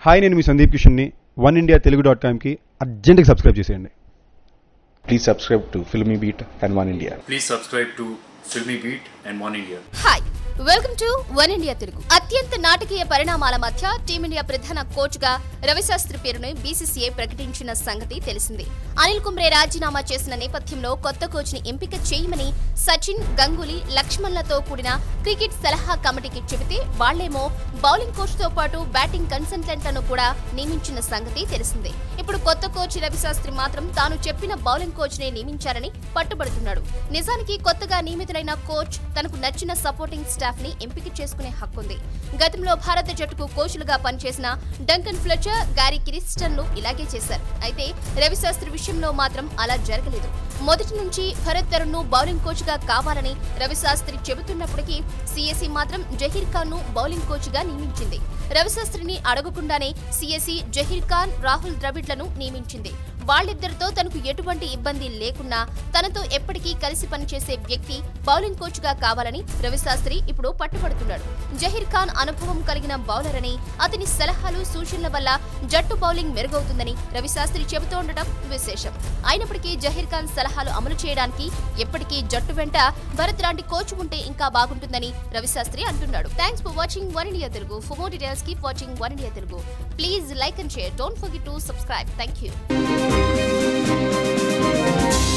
Hi నేను మీ సందీప్ కిషన్ని వన్ ఇండియా తెలుగు డాట్ కామ్కి అర్జెంట్గా సబ్స్క్రైబ్ చేసేయండి Please subscribe to Filmy Beat and One India. Please subscribe to Filmy Beat and One India. Hi welcome to one India Telugu అత్యంత నాటకీయ పరిణామాల మధ్య టీమిండియా ప్రధాన కోచ్ గా రవిశాస్త్రి పేరును బీసీసీఐ ప్రకటించిన సంగతి తెలిసింది అనిల్ కుంబ్రే రాజీనామా చేసిన నేపథ్యంలో కొత్త కోచ్ ని ఎంపిక చేయమని సచిన్ గంగూలీ లక్ష్మణ్లతో కూడిన క్రికెట్ సలహా కమిటీకి చెబితే వాళ్లేమో బౌలింగ్ కోచ్ తో పాటు బ్యాటింగ్ కన్సల్టెంట్లను కూడా నియమించిన సంగతి తెలిసిందే ఇప్పుడు కొత్త కోచ్ రవిశాస్త్రి మాత్రం తాను చెప్పిన బౌలింగ్ కోచ్ నే నియమించారని పట్టుబడుతున్నాడు నిజానికి కొత్తగా నియమితులైన కోచ్ తనకు నచ్చిన సపోర్టింగ్ స్టాఫ్ ని ఎంపిక చేసుకునే హక్కుంది గతంలో భారత జట్టుకు కోచ్లుగా పనిచేసిన డంకన్ ఫ్లెచర్ గారీ కిరిస్టన్లు ఇలాగే చేశారు అయితే రవిశాస్త్రి విషయంలో మాత్రం అలా జరగలేదు మొదటి నుంచి భరత్ తరుణ్ ను బౌలింగ్ కోచ్ గా కావాలని రవిశాస్త్రి చెబుతున్నప్పటికీ సిఎస్సి మాత్రం జహీర్ ఖాన్ ను బౌలింగ్ కోచ్ గా నియమించింది రవిశాస్త్రిని అడగకుండానే సిఎస్సి జహీర్ ఖాన్ రాహుల్ ద్రవిడ్లను నియమించింది వాళ్ళిద్దరితో తనకు ఎటువంటి ఇబ్బంది లేకున్నా తనతో ఎప్పటికీ కలిసి పనిచేసే వ్యక్తి బౌలింగ్ కోచ్ గా కావాలని రవిశాస్త్రి ఇప్పుడు పట్టుబడుతున్నాడు జహీర్ ఖాన్ అనుభవం కలిగిన బౌలర్ అని అతని సలహాలు సూచనల వల్ల జట్టు బౌలింగ్ మెరుగవుతుందని రవిశాస్త్రి చెబుతూ ఉండటం విశేషం అయినప్పటికీ జహీర్ ఖాన్ సలహాలు అమలు చేయడానికి ఎప్పటికీ జట్టు వెంట భరత్ లాంటి కోచ్ ఉంటే ఇంకా బాగుంటుందని రవిశాస్త్రి అంటున్నాడు thanks for watching one India Telugu for more details keep watching one India Telugu please like and share don't forget to subscribe thank you